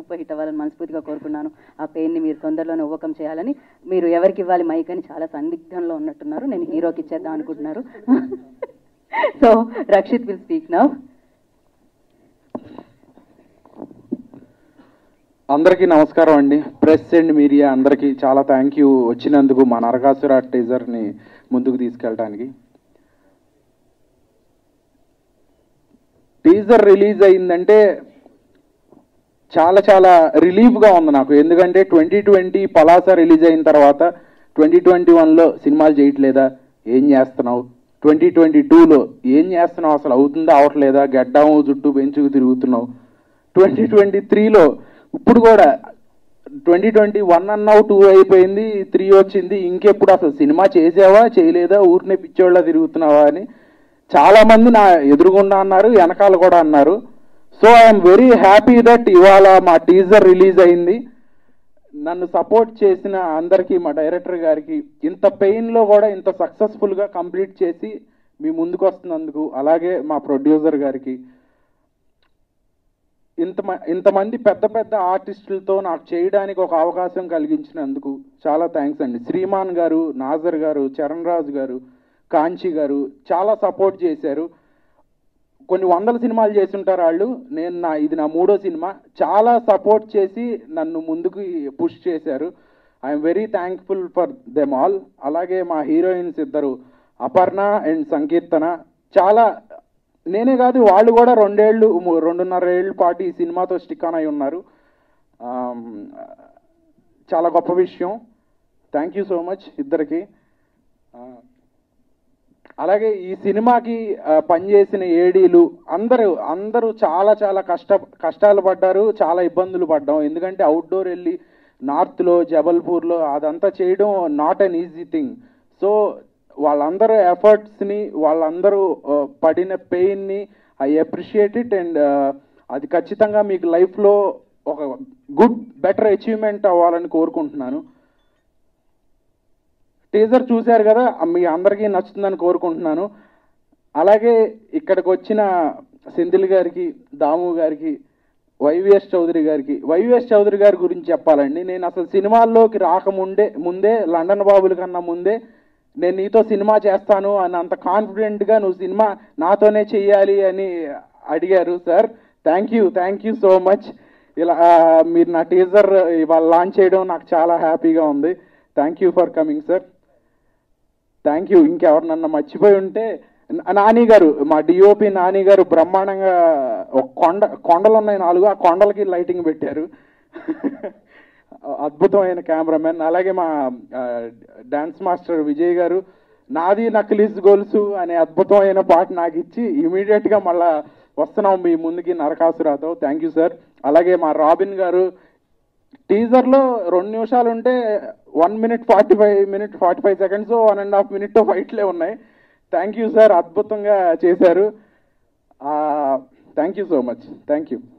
super hit అవ్వాలని మనస్ఫూర్తిగా కోరుకున్నాను ఆ పెయిన్ని మీరు తొందరలోనే ఓవర్కమ్ చేయాలని మీరు ఎవరికి ఇవ్వాలి మైక్ అని చాలా సందిగ్ధంలో ఉన్నట్టున్నారు నేను హీరోకి ఇచ్చేద్దాం అనుకుంటున్నారు so Rakshit will speak now అందరికీ నమస్కారం అండి ప్రెస్ అండ్ మీడియా అందరికీ చాలా థ్యాంక్ యూ వచ్చినందుకు మా నరకాసుర టీజర్ని ముందుకు తీసుకెళ్ళడానికి టీజర్ రిలీజ్ అయిందంటే చాలా చాలా రిలీఫ్గా ఉంది నాకు ఎందుకంటే ట్వంటీ ట్వంటీ పలాస రిలీజ్ అయిన తర్వాత ట్వంటీ ట్వంటీ వన్లో సినిమాలు చేయట్లేదా ఏం చేస్తున్నావు ట్వంటీ ట్వంటీ టూలో ఏం చేస్తున్నావు అసలు అవుతుందా అవట్లేదా గడ్డం జుట్టు పెంచుకు తిరుగుతున్నావు ట్వంటీ ట్వంటీ త్రీలో ఇప్పుడు కూడా ట్వంటీ ట్వంటీ వన్ అన్నావు టూ అయిపోయింది త్రీ వచ్చింది ఇంకెప్పుడు అసలు సినిమా చేసావా చేయలేదా ఊరినే పిచ్చోళ్ళ తిరుగుతున్నావా అని చాలా మంది నా ఎదురుగుండా అన్నారు వెనకాల కూడా అన్నారు so I'm very happy that ఇవాళ మా టీజర్ రిలీజ్ అయింది నన్ను సపోర్ట్ చేసిన అందరికీ మా డైరెక్టర్ గారికి ఇంత పెయిన్లో కూడా ఇంత సక్సెస్ఫుల్గా కంప్లీట్ చేసి మీ ముందుకు వస్తున్నందుకు అలాగే మా ప్రొడ్యూసర్ గారికి ఇంత ఇంతమంది పెద్ద పెద్ద ఆర్టిస్టులతో నాకు చేయడానికి ఒక అవకాశం కలిగించినందుకు చాలా థ్యాంక్స్ అండి శ్రీమాన్ గారు నాజర్ గారు చరణ్ రాజు గారు కాంచి గారు చాలా సపోర్ట్ చేశారు కొన్ని వందల సినిమాలు చేస్తుంటారు వాళ్ళు నేను నా ఇది నా మూడో సినిమా చాలా సపోర్ట్ చేసి నన్ను ముందుకు పుష్ చేశారు I'm very thankful for them all అలాగే మా హీరోయిన్స్ ఇద్దరు అపర్ణ అండ్ సంకీర్తన చాలా నేనే కాదు వాళ్ళు కూడా రెండేళ్ళు ము- రెండున్నర ఏళ్ళ పాటు ఈ సినిమాతో స్టిక్ ఆన్ అయి ఉన్నారు ఆమ్, చాలా గొప్ప విషయం థ్యాంక్ యూ సో మచ్ ఇద్దరికి ఆ, అలాగే ఈ సినిమాకి ఆ, పనిచేసిన ఏడీలు అందరూ అందరూ చాలా చాలా కష్ట కష్టాలు పడ్డారు చాలా ఇబ్బందులు పడ్డాం ఎందుకంటే అవుట్డోర్ వెళ్ళి నార్త్లో జబల్పూర్లో అదంతా చేయడం not an easy thing so వాళ్ళందరూ ఎఫర్ట్స్ని వాళ్ళందరూ ఆ, పడిన పెయిన్ని ఐ అప్రిషియేట్ ఇట్ అండ్ అది ఖచ్చితంగా మీకు లైఫ్లో ఒక గుడ్ బెటర్ అచీవ్మెంట్ అవ్వాలని కోరుకుంటున్నాను టీజర్ చూశారు కదా మీ అందరికీ నచ్చుతుందని కోరుకుంటున్నాను అలాగే ఇక్కడికి వచ్చిన సెంధిల్ గారికి దాము గారికి వైవిఎస్ చౌదరి గారికి వైవిఎస్ చౌదరి గారి గురించి చెప్పాలండి నేను అసలు సినిమాల్లోకి రాకముందే ముందే లండన్ బాబుల కన్నా ముందే నేను నీతో సినిమా చేస్తాను అని అంత కాన్ఫిడెంట్గా నువ్వు సినిమా నాతోనే చెయ్యాలి అని అడిగారు sir thank you thank you so much ఇలా ఆ, మీరు నా టీజర్ ఇవాళ లాంచ్ చేయడం నాకు చాలా హ్యాపీగా ఉంది thank you for coming sir thank you ఇంకెవరినన్నా మర్చిపోయి ఉంటే నా- నాని గారు మా డిఓపి నాని గారు బ్రహ్మాండంగా ఒక కొండ కొండలు ఉన్నాయి నాలుగు ఆ కొండలకి లైటింగ్ పెట్టారు అద్భుతమైన కెమెరామెన్ అలాగే మా డాన్స్ మాస్టర్ విజయ్ గారు నాది నక్లీస్ గొలుసు అనే అద్భుతమైన పాట నాకు ఇచ్చి ఇమీడియట్గా మళ్ళా వస్తున్నాం మీ ముందుకి నరకాసురాతో థ్యాంక్ యూ సార్ అలాగే మా రాబిన్ గారు టీజర్లో రెండు నిమిషాలు ఉంటే one minute forty five minute forty five seconds one and half minute ఫైట్లే ఉన్నాయి థ్యాంక్ యూ సార్ అద్భుతంగా చేశారు thank you so much thank you